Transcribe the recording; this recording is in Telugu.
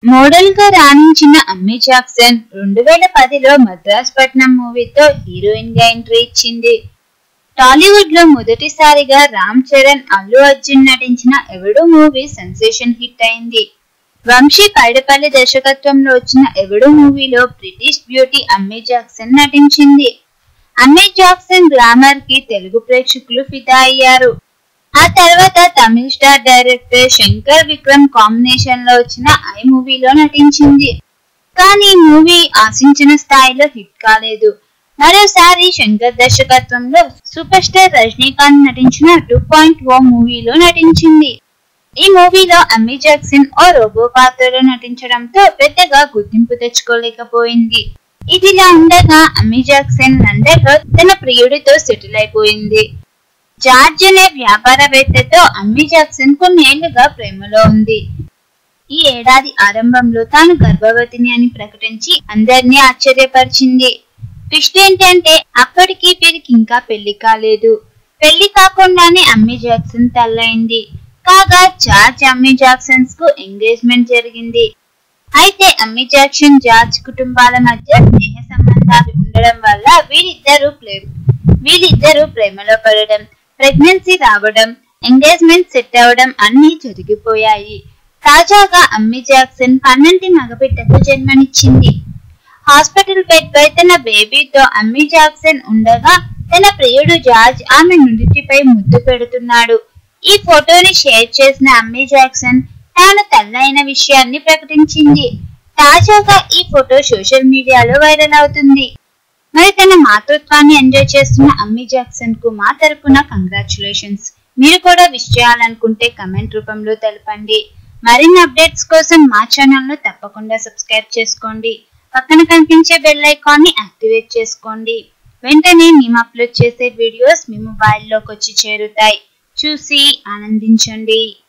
మోడల్ గా రాణించిన అమ్మి జాక్సన్ రెండు వేల పదిలో మద్రాస్ పట్నం మూవీతో హీరోయిన్ గా ఎంట్రీ ఇచ్చింది టాలీవుడ్ లో మొదటిసారిగా రామ్ చరణ్ అల్లు అర్జున్ నటించిన ఎవడు మూవీ సెన్సేషన్ హిట్ అయింది వంశీ పైడపల్లి దర్శకత్వంలో వచ్చిన ఎవడు మూవీలో బ్రిటిష్ బ్యూటీ అమ్మి జాక్సన్ నటించింది అమ్మి జాక్సన్ గ్లామర్ కి తెలుగు ప్రేక్షకులు ఫిదా అయ్యారు ఆ తర్వాత Tamil star director Shankar Vikram combination లో వచ్చిన ఐ మూవీలో నటించింది కానీ ఈ మూవీ ఆశించిన స్థాయిలో హిట్ కాలేదు మరోసారి శంకర్ దర్శకత్వంలో సూపర్ స్టార్ రజనీకాంత్ నటించిన టూ పాయింట్ ఓ మూవీలో నటించింది ఈ మూవీలో అమ్మి జాక్సన్ ఓ రోబో పాత్రలో నటించడంతో పెద్దగా గుర్తింపు తెచ్చుకోలేకపోయింది ఇదిలా ఉండగా అమ్మి జాక్సన్ లండన్ లో తన ప్రియుడితో సెటిల్ అయిపోయింది జార్జ్ అనే వ్యాపారవేత్తతో అమ్మి జాక్సన్ కొన్నేళ్లుగా ప్రేమలో ఉంది ఈ ఏడాది ఆరంభంలో తాను గర్భవతిని అని ప్రకటించి అందరినీ ఆశ్చర్యపరిచింది ట్విస్ట్ ఏంటంటే అప్పటికి వీరికి ఇంకా పెళ్లి కాలేదు పెళ్లి కాకుండానే అమ్మి జాక్సన్ తల్లైంది కాగా జార్జ్ అమ్మి జాక్సన్స్ కు ఎంగేజ్మెంట్ జరిగింది అయితే అమ్మి జాక్సన్ జార్జ్ కుటుంబాల మధ్య స్నేహ సంబంధాలు ఉండడం వల్ల వీరిద్దరూ ప్రే వీరిద్దరూ ప్రేమలో పడడం ప్రెగ్నెన్సీ రావడం ఎంగేజ్మెంట్ సెట్ అవ్వడం అన్ని జరిగిపోయాయి తాజాగా అమ్మి జాక్సన్ పన్నెంటి మగబిడ్డకు జన్మనిచ్చింది హాస్పిటల్ బెడ్ పై తన బేబీతో అమ్మి జాక్సన్ ఉండగా తన ప్రియుడు జార్జ్ ఆమె నుదిటిపై ముద్దు పెడుతున్నాడు ఈ ఫోటోని షేర్ చేసిన అమ్మి జాక్సన్ తాను తల్లైన విషయాన్ని ప్రకటించింది తాజాగా ఈ ఫోటో సోషల్ మీడియాలో వైరల్ అవుతుంది మరి తన మాతృత్వాన్ని ఎంజాయ్ చేస్తున్న అమ్మి జాక్సన్ కు మా తరపున కంగ్రాచులేషన్స్ మీరు కూడా విష్ చేయాలనుకుంటే కమెంట్ రూపంలో తెలపండి మరిన్ని అప్డేట్స్ కోసం మా ఛానల్ ను తప్పకుండా సబ్స్క్రైబ్ చేసుకోండి పక్కన కనిపించే బెల్ ఐకాన్ ని యాక్టివేట్ చేసుకోండి వెంటనే మేము అప్లోడ్ చేసే వీడియోస్ మీ మొబైల్లోకి వచ్చి చేరుతాయి చూసి ఆనందించండి